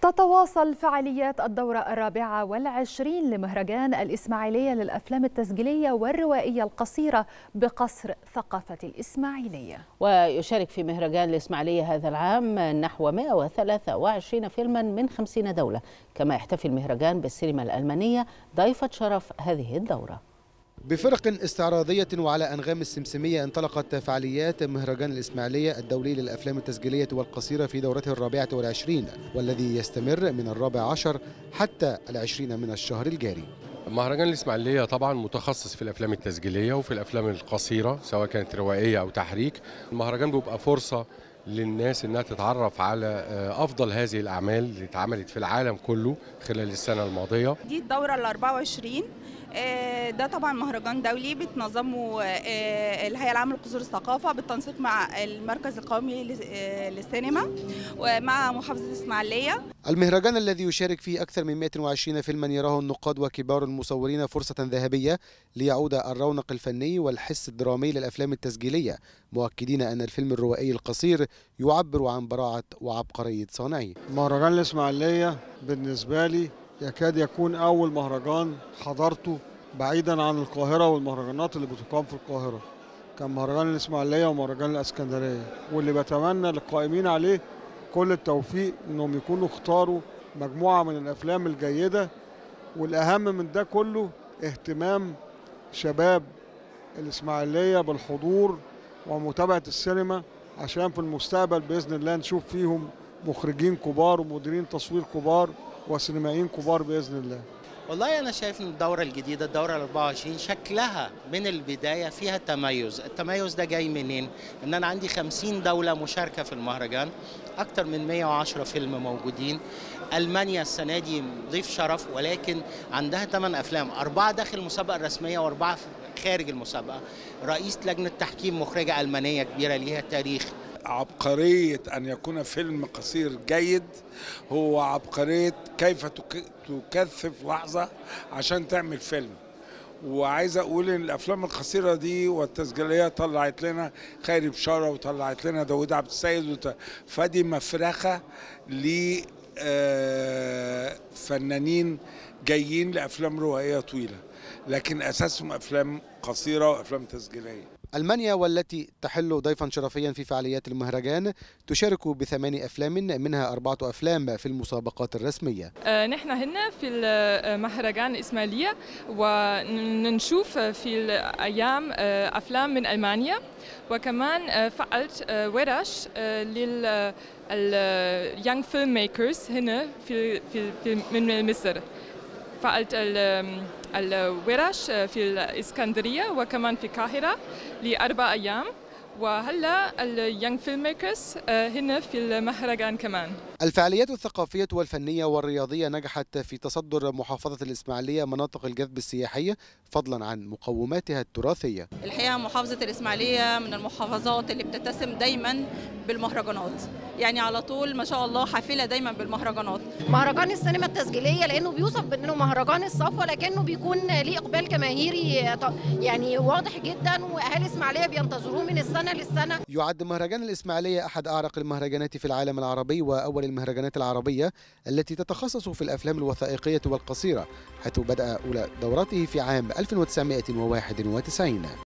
تتواصل فعاليات الدورة الرابعة والعشرين لمهرجان الإسماعيلية للأفلام التسجيلية والروائية القصيرة بقصر ثقافة الإسماعيلية ويشارك في مهرجان الإسماعيلية هذا العام نحو 123 فيلما من 50 دولة كما يحتفي المهرجان بالسينما الألمانية ضيفة شرف هذه الدورة بفرق استعراضية وعلى أنغام السمسمية انطلقت فعاليات مهرجان الإسماعيلية الدولي للأفلام التسجيلية والقصيرة في دورته الرابعة والعشرين والذي يستمر من الرابع عشر حتى العشرين من الشهر الجاري مهرجان الإسماعيلية طبعا متخصص في الأفلام التسجيلية وفي الأفلام القصيرة سواء كانت روائية أو تحريك المهرجان بيبقى فرصة للناس انها تتعرف على افضل هذه الاعمال اللي اتعملت في العالم كله خلال السنه الماضيه دي الدوره ال 24 ده طبعا مهرجان دولي بتنظمه الهيئه العامه لقصور الثقافه بالتنسيق مع المركز القومي للسينما ومع محافظه الاسماعيليه المهرجان الذي يشارك فيه اكثر من 120 فيلما يراه النقاد وكبار المصورين فرصه ذهبيه ليعود الرونق الفني والحس الدرامي للافلام التسجيليه مؤكدين ان الفيلم الروائي القصير يعبر عن براعه وعبقريه صانعيه مهرجان الاسماعيليه بالنسبه لي يكاد يكون أول مهرجان حضرته بعيدا عن القاهرة والمهرجانات اللي بتقام في القاهرة كان مهرجان الإسماعيلية ومهرجان الإسكندرية واللي بتمنى للقائمين عليه كل التوفيق إنهم يكونوا اختاروا مجموعة من الأفلام الجيدة والأهم من ده كله اهتمام شباب الإسماعيلية بالحضور ومتابعة السينما عشان في المستقبل بإذن الله نشوف فيهم مخرجين كبار ومديرين تصوير كبار وسينمائيين كبار باذن الله والله انا شايف ان الدوره الجديده الدوره ال 24 شكلها من البدايه فيها تميز التميز ده جاي منين ان انا عندي 50 دوله مشاركه في المهرجان اكتر من 110 فيلم موجودين المانيا السنه دي ضيف شرف ولكن عندها 8 افلام اربعه داخل المسابقه الرسميه واربعه خارج المسابقه رئيس لجنه تحكيم مخرجه المانيه كبيره ليها تاريخ عبقرية أن يكون فيلم قصير جيد هو عبقرية كيف تكثف لحظة عشان تعمل فيلم وعايز اقول ان الافلام القصيره دي والتسجيليه طلعت لنا خيري بشاره وطلعت لنا داوود عبد السيد فدي مفرخه لفنانين جايين لافلام روائيه طويله لكن اساسهم افلام قصيره وافلام تسجيليه ألمانيا والتي تحل ضيفا شرفيا في فعاليات المهرجان تشارك بثمان أفلام منها أربعة أفلام في المسابقات الرسمية نحن هنا في المهرجان الإسماعيلية ونشوف في الأيام أفلام من ألمانيا وكمان فعلت ورش لل young filmmakers هنا في, في, في من مصر فعلت الورش في الإسكندرية وكمان في القاهرة لأربع أيام وهلا اليونج فيلم ميكرز هنا في المهرجان كمان الفعاليات الثقافية والفنية والرياضية نجحت في تصدر محافظة الإسماعيلية مناطق الجذب السياحي فضلا عن مقوماتها التراثية الحقيقة محافظة الإسماعيلية من المحافظات اللي بتتسم دايما بالمهرجانات يعني على طول ما شاء الله حافلة دايما بالمهرجانات مهرجان السينما التسجيلية لأنه بيوصف بأنه مهرجان الصف ولكنه بيكون ليه إقبال جماهيري يعني واضح جدا وأهالي الإسماعيلية بينتظروه من السنة للسنة يعد مهرجان الإسماعيلية أحد أعرق المهرجانات في العالم العربي وأول المهرجانات العربية التي تتخصص في الأفلام الوثائقية والقصيرة حيث بدأ أولى دورته في عام 1991